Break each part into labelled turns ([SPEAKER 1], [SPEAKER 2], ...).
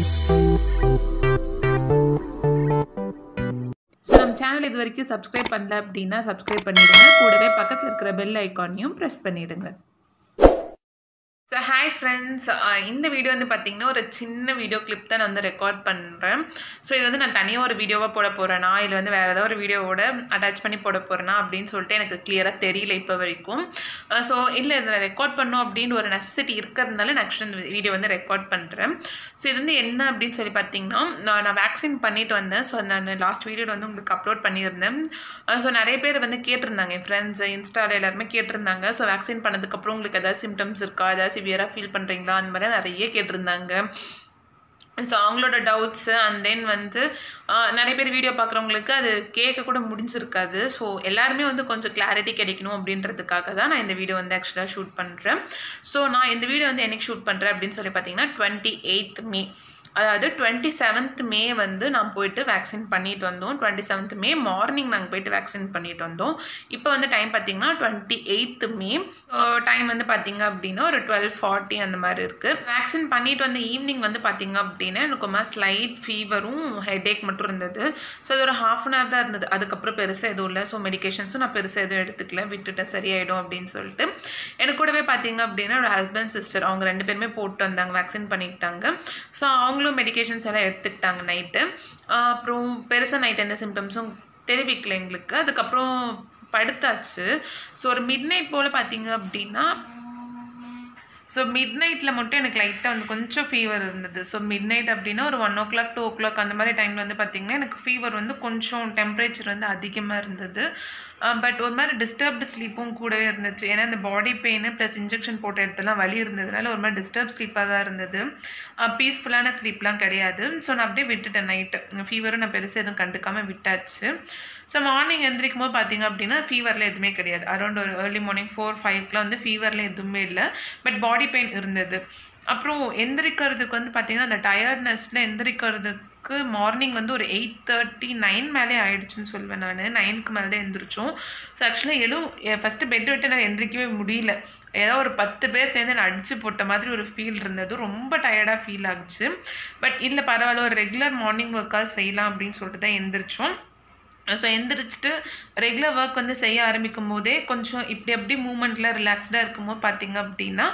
[SPEAKER 1] so நம்ம channel இது வரைக்கும் சப்ஸ்கிரைப் பண்ணல அப்படின்னா சப்ஸ்கிரைப் பண்ணிடுங்க கூடவே பக்கத்தில் இருக்கிற பெல் ஐக்கானையும் ப்ரெஸ் பண்ணிடுங்க ஸோ ஹாய் ஃப்ரெண்ட்ஸ் இந்த வீடியோ வந்து பார்த்தீங்கன்னா ஒரு சின்ன வீடியோ கிளிப் தான் நான் வந்து ரெக்கார்ட் பண்ணுறேன் ஸோ இது வந்து நான் தனியாக ஒரு வீடியோவாக போட போகிறேனா இல்லை வந்து வேறு ஏதாவது ஒரு வீடியோவோட அட்டாச் பண்ணி போட போகிறேனா அப்படின்னு சொல்லிட்டு எனக்கு கிளியராக தெரியல இப்போ வரைக்கும் ஸோ இல்லை இதில் ரெக்கார்ட் பண்ணும் அப்படின்னு ஒரு நெசசிட்டி இருக்கிறதுனால நான் ஆக்சுவலி இந்த வீடியோ வந்து ரெக்கார்ட் பண்ணுறேன் ஸோ இது வந்து என்ன அப்படின்னு சொல்லி பார்த்தீங்கன்னா நான் நான் வேக்சின் பண்ணிட்டு வந்தேன் ஸோ நான் லாஸ்ட் வீடியோவில் வந்து உங்களுக்கு அப்லோட் பண்ணியிருந்தேன் ஸோ நிறைய பேர் வந்து கேட்டிருந்தாங்க என் ஃப்ரெண்ட்ஸ் இன்ஸ்டாவில் எல்லாருமே கேட்டிருந்தாங்க ஸோ வேக்சின் பண்ணதுக்கப்புறம் உங்களுக்கு ஏதாவது சிம்டம்ஸ் இருக்கா ஏதாவது சிவியராக ஃபீல் பண்ணுறீங்களா அந்த மாதிரி நிறைய கேட்டிருந்தாங்க ஸோ அவங்களோட டவுட்ஸு அண்ட் தென் வந்து நிறைய பேர் வீடியோ பார்க்குறவங்களுக்கு அது கேட்க கூட முடிஞ்சிருக்காது ஸோ எல்லாருமே வந்து கொஞ்சம் கிளாரிட்டி கிடைக்கணும் அப்படின்றதுக்காக தான் நான் இந்த வீடியோ வந்து ஆக்சுவலாக ஷூட் பண்ணுறேன் ஸோ நான் இந்த வீடியோ வந்து என்னைக்கு ஷூட் பண்ணுறேன் அப்படின்னு சொல்லி பார்த்தீங்கன்னா டுவெண்ட்டி எயித் மே அதாவது டுவெண்ட்டி செவன்த் மே வந்து நான் போயிட்டு வேக்சின் பண்ணிட்டு வந்தோம் டுவெண்ட்டி செவன்த் மே மார்னிங் நாங்கள் போயிட்டு வேக்சின் பண்ணிட்டு வந்தோம் இப்போ வந்து டைம் பார்த்தீங்கன்னா டுவெண்ட்டி எயித்து மே டைம் வந்து பார்த்தீங்க அப்படின்னா ஒரு டுவெல் ஃபார்ட்டி அந்த மாதிரி இருக்குது வேக்சின் பண்ணிட்டு வந்த ஈவினிங் வந்து பார்த்தீங்க அப்படின்னா எனக்கு ஒரு ஸ்லைட் ஃபீவரும் ஹெடேக் மட்டும் இருந்தது ஸோ அது ஒரு ஹாஃப் அன் ஹவர் தான் இருந்தது அதுக்கப்புறம் பெருசாக எதுவும் இல்லை ஸோ மெடிக்கேஷன்ஸும் நான் பெருசாக எதுவும் எடுத்துக்கல விட்டுட்டேன் சரியாயிடும் அப்படின்னு சொல்லிட்டு எனக்கு கூடவே பார்த்தீங்க அப்படின்னா ஒரு ஹஸ்பண்ட் சிஸ்டர் அவங்க ரெண்டு பேருமே போட்டு வந்தாங்க வேக்சின் பண்ணிக்கிட்டாங்க ஸோ அவங்க அவங்களும் மெடிக்கேஷன்ஸ் எல்லாம் எடுத்துக்கிட்டாங்க நைட்டு அப்புறம் பெருசாக நைட் எந்த சிம்டம்ஸும் தெரிவிக்கல எங்களுக்கு அதுக்கப்புறம் படுத்தாச்சு ஸோ ஒரு மிட் நைட் போல் பார்த்தீங்க அப்படின்னா ஸோ மிட் நைட்டில் மட்டும் எனக்கு லைட்டாக வந்து கொஞ்சம் ஃபீவர் இருந்தது ஸோ மிட் நைட் அப்படின்னா ஒரு one o'clock two o'clock அந்த மாதிரி டைமில் வந்து பார்த்திங்கன்னா எனக்கு ஃபீவர் வந்து கொஞ்சம் டெம்பரேச்சர் வந்து அதிகமாக இருந்தது பட் ஒரு மாதிரி டிஸ்டர்ப்டு ஸ்லீப்பும் கூடவே இருந்துச்சு ஏன்னா இந்த பாடி பெயின் ப்ளஸ் இன்ஜெக்ஷன் போட்ட இடத்துலாம் வலி இருந்ததுனால ஒரு மாதிரி டிஸ்டர்ப் ஸ்லீப்பாக தான் இருந்தது பீஸ்ஃபுல்லான ஸ்லீப்லாம் கிடையாது ஸோ நான் அப்படியே விட்டுட்டேன் நைட்டு ஃபீவரும் நான் பெருசாக எதுவும் கண்டுக்காமல் விட்டாச்சு ஸோ மார்னிங் எந்திரிக்கும் போது பார்த்தீங்க அப்படின்னா ஃபீவரில் எதுவுமே கிடையாது அரௌண்ட் ஒரு ஏர்லி மார்னிங் ஃபோர் ஃபைவ்க்குலாம் வந்து ஃபீவரில் எதுவுமே இல்லை பட் பாடி பெயின் இருந்தது அப்புறம் எந்திரிக்கிறதுக்கு வந்து பார்த்திங்கன்னா அந்த டயர்ட்னஸில் எந்திரிக்கிறதுக்கு மார்னிங் வந்து ஒரு எயிட் தேர்ட்டி நைன் மேலே ஆயிடுச்சுன்னு சொல்வேன் நான் நைனுக்கு மேலே தான் எந்திரிச்சோம் ஸோ ஆக்சுவலாக எழு ஃபஸ்ட்டு பெட் விட்டு நான் எந்திரிக்கவே முடியல ஏதோ ஒரு பத்து பேர் சேர்ந்து நான் அடித்து போட்ட மாதிரி ஒரு ஃபீல் இருந்தது ரொம்ப டயர்டாக ஃபீல் ஆகுச்சு பட் இல்லை பரவாயில்ல ஒரு ரெகுலர் மார்னிங் ஒர்க்காக செய்யலாம் அப்படின்னு சொல்லிட்டு தான் எந்திரிச்சோம் ஸோ எந்திரிச்சிட்டு ரெகுலர் ஒர்க் வந்து செய்ய ஆரம்பிக்கும் போதே கொஞ்சம் இப்படி அப்படி மூமெண்ட்டில் ரிலாக்ஸ்டாக இருக்கும்போது பார்த்தீங்க அப்படின்னா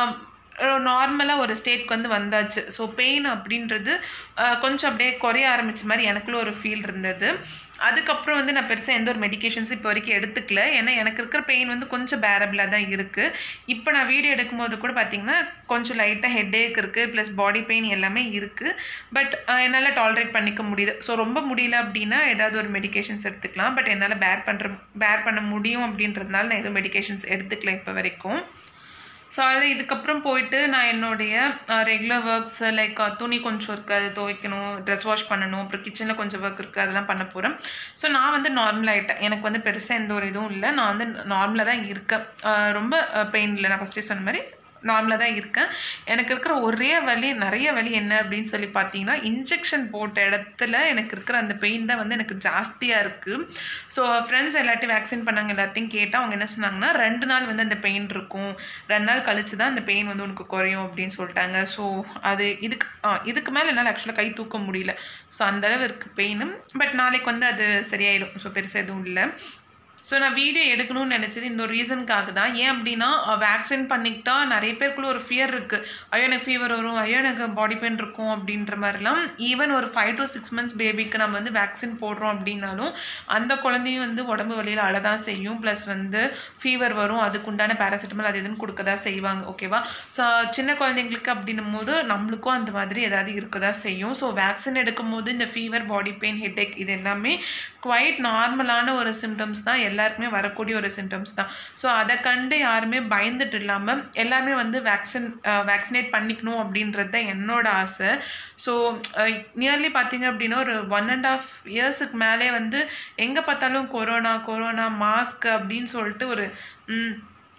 [SPEAKER 1] நார்மலாக ஒரு ஸ்டேட்க்கு வந்து வந்தாச்சு ஸோ பெயின் அப்படின்றது கொஞ்சம் அப்படியே குறைய ஆரம்பித்த மாதிரி எனக்குள்ள ஒரு ஃபீல் இருந்தது அதுக்கப்புறம் வந்து நான் பெருசாக எந்த ஒரு மெடிக்கேஷன்ஸ் இப்போ வரைக்கும் எடுத்துக்கல ஏன்னா எனக்கு இருக்கிற பெயின் வந்து கொஞ்சம் பேரபிளாக தான் இருக்குது இப்போ நான் வீடியோ எடுக்கும்போது கூட பார்த்திங்கன்னா கொஞ்சம் லைட்டாக ஹெட்டேக் இருக்குது ப்ளஸ் பாடி பெயின் எல்லாமே இருக்குது பட் என்னால் டாலரேட் பண்ணிக்க முடியுது ஸோ ரொம்ப முடியல அப்படின்னா ஏதாவது ஒரு மெடிக்கேஷன்ஸ் எடுத்துக்கலாம் பட் என்னால் பேர் பண்ணுற பேர் பண்ண முடியும் அப்படின்றதுனால நான் எதுவும் மெடிக்கேஷன்ஸ் எடுத்துக்கல இப்போ வரைக்கும் ஸோ அது இதுக்கப்புறம் போயிட்டு நான் என்னுடைய ரெகுலர் ஒர்க்ஸ் லைக் துணி கொஞ்சம் இருக்குது அது துவைக்கணும் ட்ரெஸ் வாஷ் பண்ணணும் அப்புறம் கிச்சனில் கொஞ்சம் ஒர்க் இருக்குது அதெல்லாம் பண்ண போகிறேன் ஸோ நான் வந்து நார்மல் ஆகிட்டேன் எனக்கு வந்து பெருசாக எந்த ஒரு இதுவும் இல்லை நான் வந்து நார்மலாக தான் இருக்கேன் ரொம்ப பெயின் இல்லை நான் ஃபஸ்ட்டே சொன்ன மாதிரி நார்மலாக தான் இருக்கேன் எனக்கு இருக்கிற ஒரே வலி நிறைய வலி என்ன அப்படின்னு சொல்லி பார்த்தீங்கன்னா இன்ஜெக்ஷன் போட்ட இடத்துல எனக்கு இருக்கிற அந்த பெயின் தான் வந்து எனக்கு ஜாஸ்தியாக இருக்குது ஸோ ஃப்ரெண்ட்ஸ் எல்லாத்தையும் வேக்சின் பண்ணாங்க எல்லாத்தையும் கேட்டால் அவங்க என்ன சொன்னாங்கன்னா ரெண்டு நாள் வந்து அந்த பெயின் இருக்கும் ரெண்டு நாள் கழிச்சு தான் அந்த பெயின் வந்து உனக்கு குறையும் அப்படின்னு சொல்லிட்டாங்க ஸோ அது இதுக்கு இதுக்கு மேலே என்னால் ஆக்சுவலாக கை தூக்க முடியல ஸோ அந்தளவு இருக்குது பெயினும் பட் நாளைக்கு வந்து அது சரியாயிடும் ஸோ பெருசாக எதுவும் இல்லை ஸோ நான் வீடியோ எடுக்கணும்னு நினச்சது இந்த ஒரு ரீசனுக்காக தான் ஏன் அப்படின்னா வேக்சின் பண்ணிக்கிட்டா நிறைய பேருக்குள்ள ஒரு ஃபியர் இருக்குது ஐயோ எனக்கு ஃபீவர் வரும் ஐயோ எனக்கு பாடி பெயின் இருக்கும் அப்படின்ற மாதிரிலாம் ஈவன் ஒரு ஃபைவ் டு சிக்ஸ் மந்த்ஸ் பேபிக்கு நம்ம வந்து வேக்சின் போடுறோம் அப்படின்னாலும் அந்த குழந்தையும் வந்து உடம்பு வழியில் அழதான் செய்யும் ப்ளஸ் வந்து ஃபீவர் வரும் அதுக்கு உண்டான பேராசிட்டமல் அது எதுன்னு கொடுக்க தான் செய்வாங்க ஓகேவா ஸோ சின்ன குழந்தைங்களுக்கு அப்படின்னும் போது நம்மளுக்கும் அந்த மாதிரி ஏதாவது இருக்க தான் செய்யும் ஸோ வேக்சின் எடுக்கும் போது இந்த ஃபீவர் பாடி பெயின் ஹெட்டேக் இது எல்லாமே குவைட் நார்மலான ஒரு சிம்டம்ஸ் தான் எல்லாருக்குமே வரக்கூடிய ஒரு சிம்டம்ஸ் தான் ஸோ அதை கண்டு யாருமே பயந்துட்டு இல்லாமல் எல்லாருமே வந்து வேக்சின் வேக்சினேட் பண்ணிக்கணும் அப்படின்றது தான் என்னோட ஆசை ஸோ நியர்லி பார்த்தீங்க அப்படின்னா ஒரு ஒன் அண்ட் ஆஃப் இயர்ஸுக்கு மேலே வந்து எங்கே பார்த்தாலும் கொரோனா கொரோனா மாஸ்க் அப்படின்னு சொல்லிட்டு ஒரு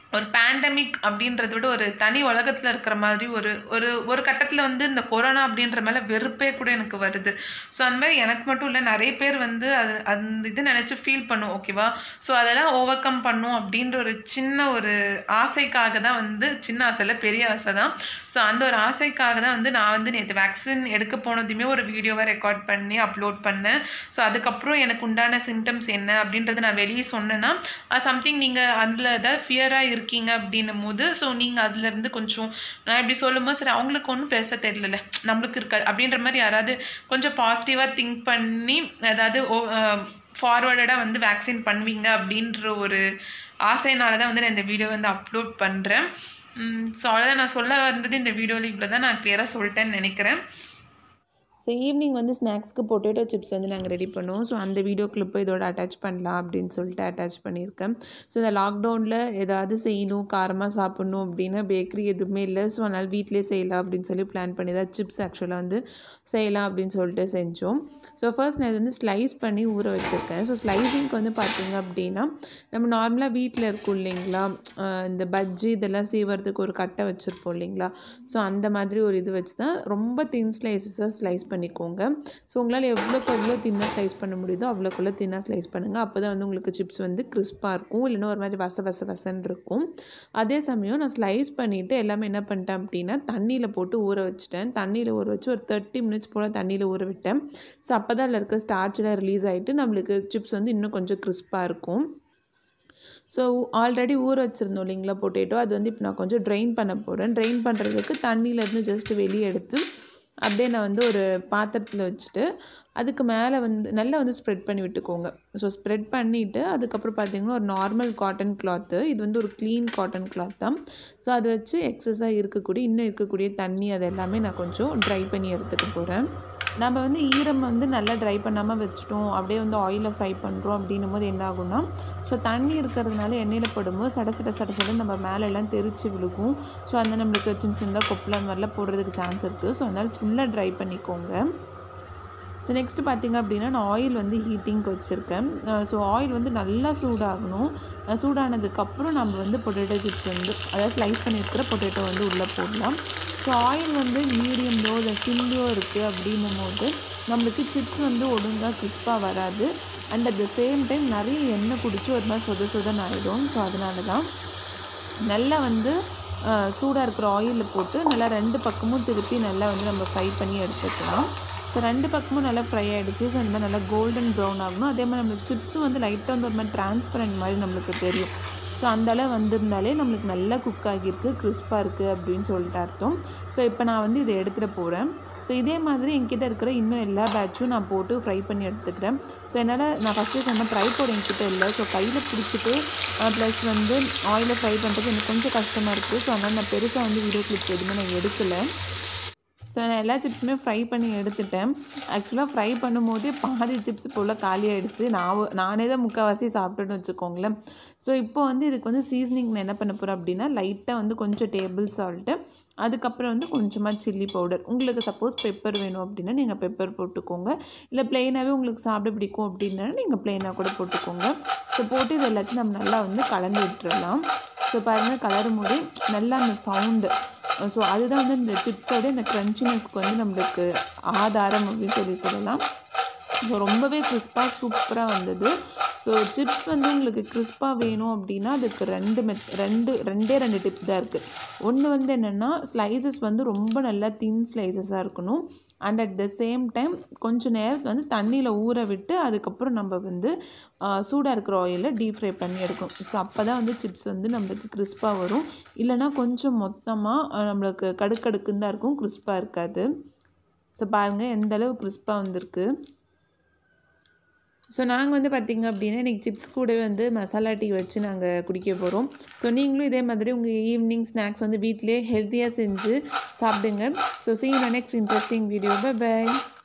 [SPEAKER 1] ஒரு பேண்டமிக் அப்படின்றத விட ஒரு தனி உலகத்தில் இருக்கிற மாதிரி ஒரு ஒரு ஒரு கட்டத்தில் வந்து இந்த கொரோனா அப்படின்ற மேலே வெறுப்பே கூட எனக்கு வருது ஸோ அந்த மாதிரி எனக்கு மட்டும் இல்லை நிறைய பேர் வந்து அது அந்த இது நினச்சி ஃபீல் பண்ணும் ஓகேவா ஸோ அதெல்லாம் ஓவர் கம் பண்ணும் அப்படின்ற ஒரு சின்ன ஒரு ஆசைக்காக தான் வந்து சின்ன ஆசை இல்லை பெரிய ஆசை தான் ஸோ அந்த ஒரு ஆசைக்காக தான் வந்து நான் வந்து நேற்று வேக்சின் எடுக்க போனதுமே ஒரு வீடியோவை ரெக்கார்ட் பண்ணி அப்லோட் பண்ணேன் ஸோ அதுக்கப்புறம் எனக்கு உண்டான சிம்டம்ஸ் என்ன அப்படின்றத நான் வெளியே சொன்னேன்னா சம்திங் நீங்கள் அதில் ஏதாவது ஃபியராக இருக்கீங்க அப்படின்னும் போது ஸோ நீங்கள் அதுலேருந்து கொஞ்சம் நான் இப்படி சொல்லும்போது சரி அவங்களுக்கு ஒன்றும் பேச தெரியல நம்மளுக்கு இருக்காது அப்படின்ற மாதிரி யாராவது கொஞ்சம் பாசிட்டிவாக திங்க் பண்ணி அதாவது ஃபார்வர்டடாக வந்து வேக்சின் பண்ணுவீங்க அப்படின்ற ஒரு ஆசையினால தான் வந்து நான் இந்த வீடியோ வந்து அப்லோட் பண்ணுறேன் ஸோ அவ்வளோதான் நான் சொல்ல வந்தது இந்த வீடியோவில் இவ்வளோ தான் நான் கிளியராக சொல்லிட்டேன்னு நினைக்கிறேன்
[SPEAKER 2] ஸோ ஈவினிங் வந்து ஸ்நாக்ஸ்க்கு பொட்டேட்டோ சிப்ஸ் வந்து நாங்கள் ரெடி பண்ணுவோம் ஸோ அந்த வீடியோ கிளிப்பை இதோட அட்டாச் பண்ணலாம் அப்படின்னு சொல்லிட்டு அட்டாச் பண்ணியிருக்கேன் ஸோ இந்த லாக்டவுனில் ஏதாவது செய்யணும் காரமாக சாப்பிட்ணும் அப்படின்னு பேக்கரி எதுவுமே இல்லை ஸோ அதனால் வீட்டிலே செய்யலாம் அப்படின்னு சொல்லி பிளான் பண்ணி தான் சிப்ஸ் ஆக்சுவலாக வந்து செய்யலாம் அப்படின்னு சொல்லிட்டு செஞ்சோம் ஸோ ஃபர்ஸ்ட் நான் இது வந்து ஸ்லைஸ் பண்ணி ஊற வச்சுருக்கேன் ஸோ ஸ்லைசிங்க்கு வந்து பார்த்தீங்க அப்படின்னா நம்ம நார்மலாக வீட்டில் இருக்கும் இல்லைங்களா இந்த பஜ்ஜி இதெல்லாம் செய்வறதுக்கு ஒரு கட்டை வச்சுருப்போம் இல்லைங்களா ஸோ அந்த மாதிரி ஒரு இது வச்சு தான் ரொம்ப தின் ஸ்லைசஸாக ஸ்லைஸ் பண்ணிக்கோங்க ஸோ உங்களால் எவ்வளோக்கு எவ்வளோ தின்னாக ஸ்லைஸ் பண்ண முடியுதோ அவ்வளோக்குள்ள தின்னாக ஸ்லைஸ் பண்ணுங்கள் அப்போ தான் வந்து உங்களுக்கு சிப்ஸ் வந்து கிறிஸ்பாக இருக்கும் இல்லைன்னா ஒரு மாதிரி வச வச வசன்னு இருக்கும் அதே சமயம் நான் ஸ்லைஸ் பண்ணிவிட்டு எல்லாமே என்ன பண்ணிட்டேன் அப்படின்னா தண்ணியில் போட்டு ஊற வச்சுட்டேன் தண்ணியில் ஊற வச்சு ஒரு தேர்ட்டி மினிட்ஸ் போல் தண்ணியில் ஊற விட்டேன் ஸோ அப்போ தான் அதில் இருக்க ஸ்டார்ச்சில் ரிலீஸ் ஆகிட்டு நம்மளுக்கு சிப்ஸ் வந்து இன்னும் கொஞ்சம் கிறிஸ்பாக இருக்கும் ஸோ ஆல்ரெடி ஊற வச்சுருந்தோம் இல்லைங்களா பொட்டேட்டோ அது வந்து இப்போ நான் கொஞ்சம் ட்ரெயின் பண்ண போகிறேன் ட்ரெயின் பண்ணுறதுக்கு தண்ணியிலேருந்து ஜஸ்ட் வெளியே எடுத்து அப்படியே நான் வந்து ஒரு பாத்திரத்தில் வச்சுட்டு அதுக்கு மேலே வந்து நல்லா வந்து ஸ்ப்ரெட் பண்ணி விட்டுக்கோங்க ஸோ ஸ்ப்ரெட் பண்ணிவிட்டு அதுக்கப்புறம் பார்த்திங்கன்னா ஒரு நார்மல் காட்டன் கிளாத்து இது வந்து ஒரு க்ளீன் காட்டன் கிளாத் தான் ஸோ அதை வச்சு எக்ஸஸாக இருக்கக்கூடிய இன்னும் இருக்கக்கூடிய தண்ணி அது எல்லாமே நான் கொஞ்சம் ட்ரை பண்ணி எடுத்துக்க போகிறேன் நம்ம வந்து ஈரம் வந்து நல்லா ட்ரை பண்ணாமல் வச்சுட்டோம் அப்படியே வந்து ஆயிலில் ஃப்ரை பண்ணுறோம் அப்படின்னும் போது என்ன ஆகும்னா ஸோ தண்ணி இருக்கிறதுனால எண்ணெயில் படும்போது சட சட சட சட நம்ம மேலே எல்லாம் தெரிச்சு விழுகும் ஸோ அந்த நம்மளுக்கு சின்ன சின்னதாக கொப்பளம் மாதிரிலாம் போடுறதுக்கு சான்ஸ் இருக்குது ஸோ அதனால் ஃபுல்லாக ட்ரை பண்ணிக்கோங்க ஸோ நெக்ஸ்ட்டு பார்த்திங்க அப்படின்னா நான் ஆயில் வந்து ஹீட்டிங்க்கு வச்சுருக்கேன் ஸோ ஆயில் வந்து நல்லா சூடாகணும் சூடானதுக்கப்புறம் நம்ம வந்து பொட்டேட்டோ சிப்ஸ் வந்து அதாவது ஸ்லைஸ் பண்ணியிருக்கிற பொட்டேட்டோ வந்து உள்ளே போடலாம் ஸோ ஆயில் வந்து மீடியம்லோ இல்லை சிம்லியோ இருக்குது அப்படின்னும் போது நம்மளுக்கு சிப்ஸ் வந்து ஒழுங்காக கிறிஸ்பாக வராது and at the same time நிறைய எண்ணெய் பிடிச்சி ஒரு மாதிரி சொத சொதன்னு ஆகிடும் ஸோ அதனால தான் நல்லா வந்து சூடாக இருக்கிற ஆயிலில் போட்டு நல்லா ரெண்டு பக்கமும் திருப்பி நல்லா வந்து நம்ம ஃப்ரை பண்ணி எடுத்துக்கலாம் ஸோ ரெண்டு பக்கமும் நல்லா ஃப்ரை ஆகிடுச்சு ஸோ இந்த மாதிரி நல்லா கோல்டன் ப்ரௌன் ஆகணும் அதே மாதிரி நம்மளுக்கு சிப்ஸும் வந்து லைட்டாக வந்து ஒரு மாதிரி டிரான்ஸ்பரண்ட் மாதிரி நம்மளுக்கு தெரியும் ஸோ அந்த அளவு வந்திருந்தாலே நம்மளுக்கு நல்லா குக் ஆகியிருக்கு கிறிஸ்பாக இருக்குது அப்படின்னு சொல்லிட்டு அர்த்தம் ஸோ இப்போ நான் வந்து இதை எடுத்துகிட்டு போகிறேன் ஸோ இதே மாதிரி என்கிட்ட இருக்கிற இன்னும் எல்லா பேட்சும் நான் போட்டு ஃப்ரை பண்ணி எடுத்துக்கிறேன் ஸோ என்னால் நான் ஃபஸ்ட்டு சொன்ன ட்ரைபோர்ட் என்கிட்ட இல்லை ஸோ கையில் பிடிச்சிட்டு ப்ளஸ் வந்து ஆயிலில் ஃப்ரை பண்ணுறது எனக்கு கொஞ்சம் கஷ்டமாக இருக்குது ஸோ அதனால் நான் பெருசாக வந்து வீடியோ கிளிப்ஸ் எதுவுமே நான் எடுக்கலை ஸோ நான் எல்லா சிப்ஸுமே ஃப்ரை பண்ணி எடுத்துட்டேன் ஆக்சுவலாக ஃப்ரை பண்ணும்போதே பாதி சிப்ஸ் போல் காலி ஆகிடுச்சு நான் நானே தான் முக்கால்வாசி சாப்பிட்டுன்னு வச்சுக்கோங்களேன் ஸோ இப்போ வந்து இதுக்கு வந்து சீசனிங் நான் என்ன பண்ண போகிறேன் அப்படின்னா லைட்டாக வந்து கொஞ்சம் டேபிள் சால்ட்டு அதுக்கப்புறம் வந்து கொஞ்சமாக சில்லி பவுடர் உங்களுக்கு சப்போஸ் பெப்பர் வேணும் அப்படின்னா நீங்கள் பெப்பர் போட்டுக்கோங்க இல்லை ப்ளெயினாகவே உங்களுக்கு சாப்பிட பிடிக்கும் அப்படின்னா நீங்கள் ப்ளெயினாக கூட போட்டுக்கோங்க ஸோ போட்டு இது எல்லாத்தையும் நம்ம நல்லா வந்து கலந்து விட்டுறலாம் ஸோ பாருங்கள் கலரும் போது நல்லா அந்த சவுண்டு ஸோ அதுதான் வந்து இந்த சிப்ஸோட இந்த க்ரன்ச்சினஸ்க்கு வந்து நம்மளுக்கு ஆதாரம் அப்படின்னு சொல்லி சொல்லலாம் ஸோ ரொம்பவே கிறிஸ்பாக சூப்பராக வந்தது ஸோ சிப்ஸ் வந்து உங்களுக்கு கிறிஸ்பாக வேணும் அப்படின்னா அதுக்கு ரெண்டு மெத் ரெண்டு ரெண்டே ரெண்டு டிப் தான் இருக்குது ஒன்று வந்து என்னென்னா ஸ்லைசஸ் வந்து ரொம்ப நல்லா தின் ஸ்லைசஸாக இருக்கணும் and at the same time கொஞ்சம் நேரத்துக்கு வந்து தண்ணியில் ஊற விட்டு அதுக்கப்புறம் நம்ம வந்து சூடாக இருக்கிற ஆயிலில் டீப் ஃப்ரை பண்ணி எடுக்கணும் ஸோ அப்போ தான் வந்து சிப்ஸ் வந்து நம்மளுக்கு கிறிஸ்பாக வரும் இல்லைனா கொஞ்சம் மொத்தமாக நம்மளுக்கு கடுக்கடுக்குன்னு தான் இருக்கும் கிறிஸ்பாக இருக்காது ஸோ பாருங்கள் எந்த அளவு கிறிஸ்பாக வந்திருக்கு ஸோ நாங்கள் வந்து பார்த்திங்க அப்படின்னா இன்றைக்கி சிப்ஸ் கூட வந்து மசாலா டீ வச்சு நாங்கள் குடிக்க போகிறோம் ஸோ நீங்களும் இதே மாதிரி உங்கள் ஈவினிங் ஸ்நாக்ஸ் வந்து வீட்டிலே ஹெல்த்தியாக செஞ்சு சாப்பிடுங்க so see next interesting video by